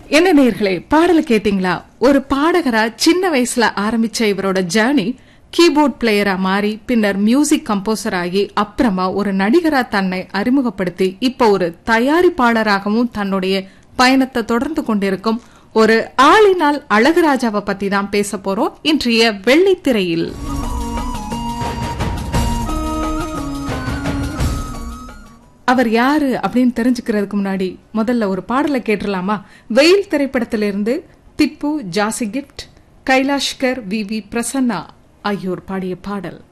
என்ன நேர்களே பாடல கேட்டீங்களா ஒரு பாடகரா சின்ன வயசுல ஆரம்பிச்ச இவரோட ஜேர்னி கீபோர்ட் பிளேயரா மாறி பின்னர் மியூசிக் கம்போசர் ஆகி அப்புறமா ஒரு நடிகரா தன்னை அறிமுகப்படுத்தி இப்ப ஒரு தயாரிப்பாளராகவும் தன்னுடைய பயணத்தை தொடர்ந்து கொண்டிருக்கும் ஒரு ஆளினால் அழகுராஜாவை பத்தி தான் பேச போறோம் இன்றைய வெள்ளித்திரையில் அவர் யாரு அப்படின்னு தெரிஞ்சுக்கிறதுக்கு முன்னாடி முதல்ல ஒரு பாடலை கேட்டுடலாமா வெயில் திரைப்படத்திலிருந்து திப்பு ஜாசி கிஃப்ட் கைலாஷ்கர் வி வி பிரசன்னா ஆகியோர் பாடிய பாடல்